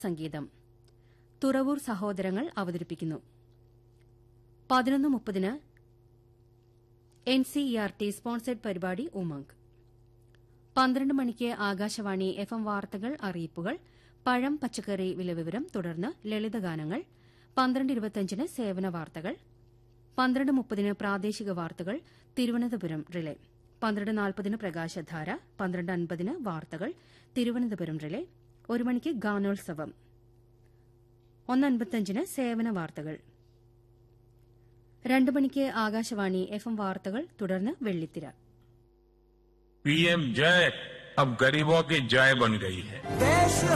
സംഗീതം തുറവൂർ സഹോദരങ്ങൾ അവതരിപ്പിക്കുന്നു പതിനൊന്ന് മുപ്പതിന് N C E R T sponsored പരിപാടി ഉമംഗ് പന്ത്രണ്ട് മണിക്ക് ആകാശവാണി എഫ് എം വാർത്തകൾ അറിയിപ്പുകൾ പഴം പച്ചക്കറി വിലവിവരം തുടർന്ന് ലളിതഗാനങ്ങൾ പന്ത്രണ്ട് ഇരുപത്തിയഞ്ചിന് സേവന വാർത്തകൾ പന്ത്രണ്ട് മുപ്പതിന് പ്രാദേശിക വാർത്തകൾ തിരുവനന്തപുരം റിലേ പന്ത്രണ്ട് നാൽപ്പതിന് പ്രകാശധാര പന്ത്രണ്ട് അൻപതിന് വാർത്തകൾ തിരുവനന്തപുരം റിലേ ഒരു മണിക്ക് ഗാനോത്സവം ഒന്നൻപത്തിയഞ്ചിന് സേവന വാർത്തകൾ രണ്ട് മണിക്ക് ആകാശവാണി എഫ് എം വാർത്തകൾ തുടർന്ന് വെള്ളിത്തിര पीएम जय अब गरीबों की जय बन गई है देश